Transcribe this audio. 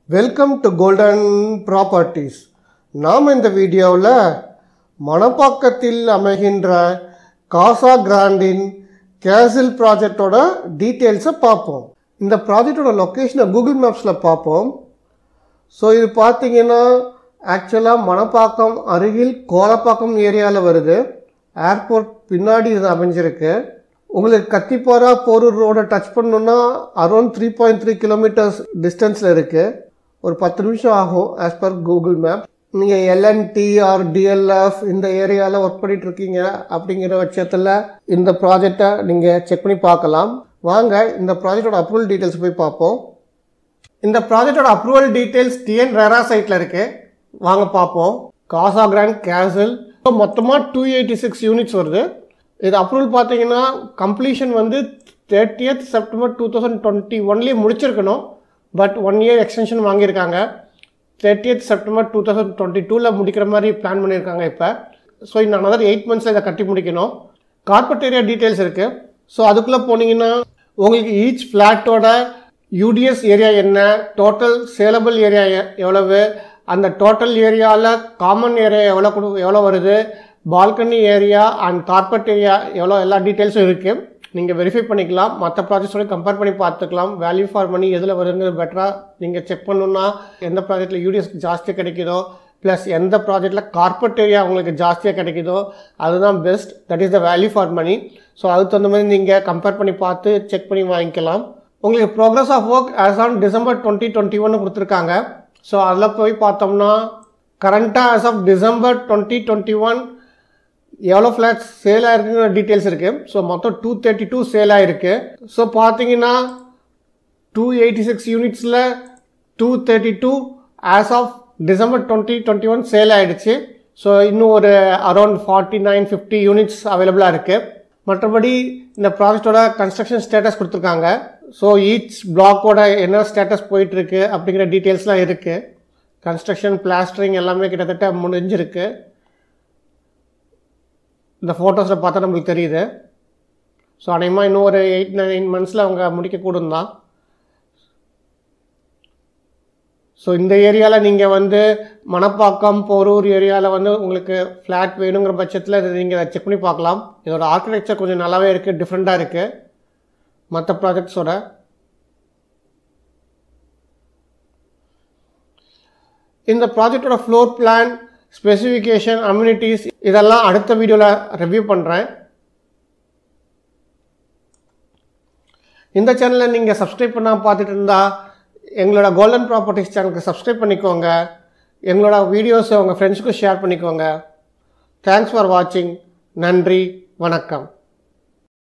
welcome to golden properties நாம் இந்த வீடியோவில் மணப்பாக்கத்தில் அமைகின்ற காசா கிராண்டின் கேசில் ப்ராஜெக்டோட டீட்டெயில்ஸை பார்ப்போம் இந்த ப்ராஜெக்டோட லொக்கேஷனை கூகுள் மேப்ஸில் பார்ப்போம் ஸோ இது பார்த்தீங்கன்னா ஆக்சுவலாக மணப்பாக்கம் அருகில் கோலப்பாக்கம் ஏரியாவில் வருது ஏர்போர்ட் பின்னாடி இது அமைஞ்சிருக்கு உங்களுக்கு கத்திப்பாரா போரூர் ரோடை டச் பண்ணணுன்னா around three point three kilometres டிஸ்டன்ஸில் இருக்குது ஒரு பத்து நிமிஷம் ஆகும் ஆஸ் பர் கூகுள் மேப் நீங்கள் எல்என்டி ஆர் டிஎல்எஃப் இந்த ஏரியாவில் ஒர்க் பண்ணிட்டு இருக்கீங்க அப்படிங்கிற பட்சத்தில் இந்த ப்ராஜெக்டை நீங்கள் செக் பண்ணி பார்க்கலாம் வாங்க இந்த ப்ராஜெக்டோட அப்ரூவல் டீட்டெயில்ஸ் போய் பார்ப்போம் இந்த ப்ராஜெக்டோட அப்ரூவல் டீட்டெயில்ஸ் டிஎன் ரெரா சைட்டில் இருக்கு வாங்க பார்ப்போம் காசா கிராண்ட் கேசல் மொத்தமாக டூ எயிட்டி சிக்ஸ் யூனிட்ஸ் வருது இது அப்ரூவல் பார்த்தீங்கன்னா கம்ப்ளீஷன் வந்து thirtieth September two thousand twenty ஒன்லேயே முடிச்சிருக்கணும் பட் ஒன் இயர் எக்ஸ்டென்ஷன் வாங்கியிருக்காங்க thirtieth September two thousand twenty டூவில் முடிக்கிற மாதிரி பிளான் பண்ணியிருக்காங்க இப்போ ஸோ இன்னும் another எயிட் மந்த்ஸில் இதை கட்டி முடிக்கணும் கார்பெட் ஏரியா டீட்டெயில்ஸ் இருக்குது ஸோ அதுக்குள்ளே போனீங்கன்னா உங்களுக்கு ஈச் ஃப்ளாட்டோட யூடிஎஸ் ஏரியா என்ன டோட்டல் சேலபிள் ஏரியா எவ்வளவு அந்த டோட்டல் ஏரியாவில் காமன் ஏரியா எவ்வளோ கொடு எவ்வளோ வருது balcony area and carpet area எவ்வளோ எல்லா டீட்டெயில்ஸும் இருக்குது நீங்கள் வெரிஃபை பண்ணிக்கலாம் மற்ற ப்ராஜெக்ட்ஸோட கம்பேர் பண்ணி பார்த்துக்கலாம் வேல்யூ ஃபார் மணி எதில் வருங்கிறது பெட்டராக நீங்கள் செக் பண்ணணுன்னா எந்த ப்ராஜெக்ட்டில் யூடிஎஸ் ஜாஸ்தியாக கிடைக்குதோ ப்ளஸ் எந்த ப்ராஜெக்ட்டில் கார்பெட் ஏரியா உங்களுக்கு ஜாஸ்தியாக கிடைக்குதோ அதுதான் best that is the value for money so அதுக்கு தகுந்த மாதிரி நீங்கள் கம்பேர் பண்ணி பார்த்து செக் பண்ணி வாங்கிக்கலாம் உங்களுக்கு progress of work as on December twenty twenty ஒன்று கொடுத்துருக்காங்க ஸோ அதில் போய் பார்த்தோம்னா கரண்ட்டாக as of December twenty twenty one எவ்வளோ ஃப்ளாட்ஸ் சேல் ஆயிருக்குங்கிற டீட்டெயில்ஸ் இருக்குது ஸோ மொத்தம் டூ தேர்ட்டி டூ சேல் ஆயிருக்கு ஸோ பார்த்தீங்கன்னா டூ எயிட்டி சிக்ஸ் யூனிட்ஸில் two thirty two as of December twenty twenty one sale ஆகிடுச்சு ஸோ இன்னும் ஒரு around forty nine fifty units அவைலபிளாக இருக்குது மற்றபடி இந்த ப்ராஜெக்டோட கன்ஸ்ட்ரக்ஷன் ஸ்டேட்டஸ் கொடுத்துருக்காங்க ஸோ ஈச் பிளாக்கோட என்ன ஸ்டேட்டஸ் போயிட்டுருக்கு அப்படிங்கிற டீட்டெயில்ஸ்லாம் இருக்குது கன்ஸ்ட்ரக்ஷன் பிளாஸ்டரிங் எல்லாமே கிட்டத்தட்ட முடிஞ்சிருக்கு இந்த ஃபோட்டோஸில் பார்த்தா நம்மளுக்கு தெரியுது ஸோ அநேகமாக இன்னும் ஒரு எயிட் நைன் மந்த்ஸில் அவங்க முடிக்கக்கூடும் தான் ஸோ இந்த ஏரியாவில் நீங்கள் வந்து மணப்பாக்கம் போரூர் ஏரியாவில் வந்து உங்களுக்கு ஃப்ளாட் வேணுங்கிற பட்சத்தில் இதை நீங்கள் செக் பண்ணி பார்க்கலாம் இதோட ஆர்கிடெக்சர் கொஞ்சம் நல்லாவே இருக்குது டிஃப்ரெண்ட்டாக இருக்குது மற்ற ப்ராஜெக்ட்ஸோட இந்த ப்ராஜெக்டோட ஃப்ளோர் பிளான் ஸ்பெசிஃபிகேஷன் அம்யூனிட்டிஸ் இதெல்லாம் அடுத்த வீடியோவில் ரிவ்யூ பண்ணுறேன் இந்த சேனலை நீங்கள் சப்ஸ்கிரைப் பண்ணால் பார்த்துட்டு இருந்தால் எங்களோட கோல்டன் ப்ராப்பர்ட்டிஸ் சேனலுக்கு சப்ஸ்கிரைப் பண்ணிக்கோங்க எங்களோட வீடியோஸை உங்கள் ஃப்ரெண்ட்ஸுக்கும் ஷேர் பண்ணிக்கோங்க தேங்க்ஸ் ஃபார் வாட்சிங் நன்றி வணக்கம்